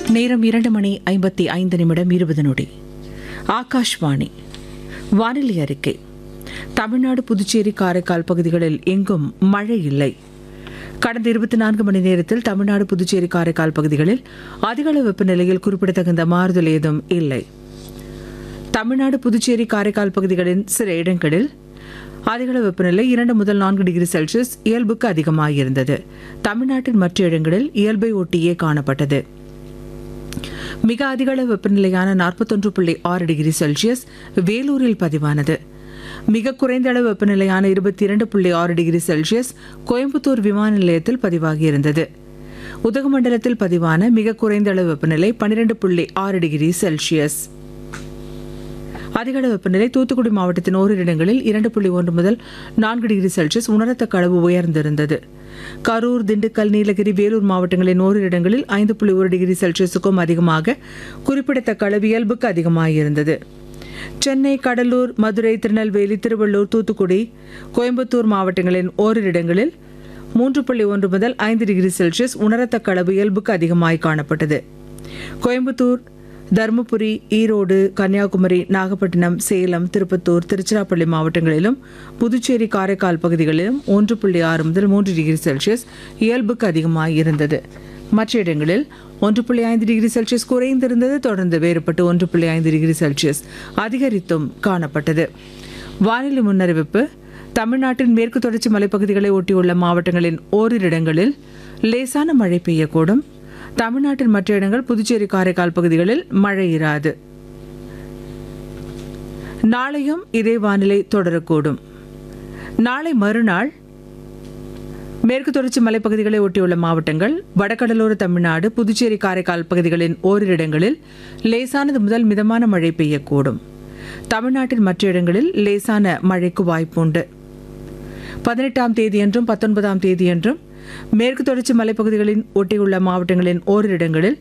நேரம் இரண்டு மணி ஐம்பத்தி ஐந்து நிமிடம் இருபது நொடி ஆகாஷ்வாணி வானிலை அறிக்கை தமிழ்நாடு புதுச்சேரி காரைக்கால் பகுதிகளில் எங்கும் மழை இல்லை கடந்த இருபத்தி நான்கு மணி நேரத்தில் தமிழ்நாடு புதுச்சேரி காரைக்கால் பகுதிகளில் அதிகளவு வெப்பநிலையில் குறிப்பிடத்தகுந்த மாறுதல் ஏதும் இல்லை தமிழ்நாடு புதுச்சேரி காரைக்கால் பகுதிகளின் சில இடங்களில் அதிகளவு வெப்பநிலை இரண்டு முதல் நான்கு டிகிரி செல்சியஸ் இயல்புக்கு அதிகமாக இருந்தது தமிழ்நாட்டின் மற்ற இடங்களில் இயல்பை ஒட்டியே காணப்பட்டது மிக அதிகளவு வெப்பநிலையான நாற்பத்தொன்று புள்ளி ஆறு டிகிரி செல்சியஸ் வேலூரில் பதிவானது மிக குறைந்த அளவு வெப்பநிலையான இருபத்தி இரண்டு புள்ளி ஆறு டிகிரி செல்சியஸ் கோயம்புத்தூர் விமான நிலையத்தில் பதிவாகியிருந்தது உதகமண்டலத்தில் பதிவான மிக குறைந்த அளவு வெப்பநிலை பன்னிரண்டு புள்ளி ஆறு டிகிரி செல்சியஸ் அதிகளவு வெப்பநிலை தூத்துக்குடி மாவட்டத்தின் ஓரிரு இடங்களில் இரண்டு புள்ளி ஒன்று முதல் நான்கு டிகிரி செல்சியஸ் உணரத்தக்க அளவு உயர்ந்திருந்தது கரூர் திண்டுக்கல் நீலகிரி வேலூர் மாவட்டங்களின் ஓரிரு இடங்களில் ஐந்து புள்ளி ஒரு டிகிரி செல்சியஸுக்கும் அதிகமாக குறிப்பிடத்தக்க அளவு இயல்புக்கு அதிகமாக இருந்தது சென்னை கடலூர் மதுரை திருநெல்வேலி திருவள்ளூர் தூத்துக்குடி கோயம்புத்தூர் மாவட்டங்களின் ஓரிரு இடங்களில் மூன்று புள்ளி ஒன்று முதல் ஐந்து டிகிரி செல்சியஸ் உணரத்தக்க அளவு இயல்புக்கு அதிகமாய் காணப்பட்டது கோயம்புத்தூர் தருமபுரி ஈரோடு கன்னியாகுமரி நாகப்பட்டினம் சேலம் திருப்பத்தூர் திருச்சிராப்பள்ளி மாவட்டங்களிலும் புதுச்சேரி காரைக்கால் பகுதிகளிலும் ஒன்று புள்ளி ஆறு முதல் மூன்று டிகிரி செல்சியஸ் இயல்புக்கு அதிகமாக இருந்தது மற்ற இடங்களில் ஒன்று புள்ளி ஐந்து டிகிரி செல்சியஸ் குறைந்திருந்தது தொடர்ந்து வேறுபட்டு ஒன்று புள்ளி ஐந்து டிகிரி செல்சியஸ் அதிகரித்தும் காணப்பட்டது வானிலை முன்னறிவிப்பு தமிழ்நாட்டின் மேற்கு தொடர்ச்சி மலைப்பகுதிகளை ஒட்டியுள்ள மாவட்டங்களின் ஓரிரு இடங்களில் லேசான மழை பெய்யக்கூடும் தமிழ்நாட்டின் மற்ற இடங்கள் புதுச்சேரி காரைக்கால் பகுதிகளில் மழை இராது நாளையும் இதே வானிலை தொடரக்கூடும் நாளை மறுநாள் மேற்கு தொடர்ச்சி மலைப்பகுதிகளை ஒட்டியுள்ள மாவட்டங்கள் வடகடலோர தமிழ்நாடு புதுச்சேரி காரைக்கால் பகுதிகளின் ஓரிரு இடங்களில் லேசானது முதல் மிதமான மழை பெய்யக்கூடும் தமிழ்நாட்டின் மற்ற இடங்களில் லேசான மழைக்கு வாய்ப்புண்டு பதினெட்டாம் தேதியன்றும் பத்தொன்பதாம் தேதியன்றும் மேற்கு தொடர்ச்சி மலைப்பகுதிகளின் ஒட்டியுள்ள மாவட்டங்களின் ஓரிரு இடங்களில்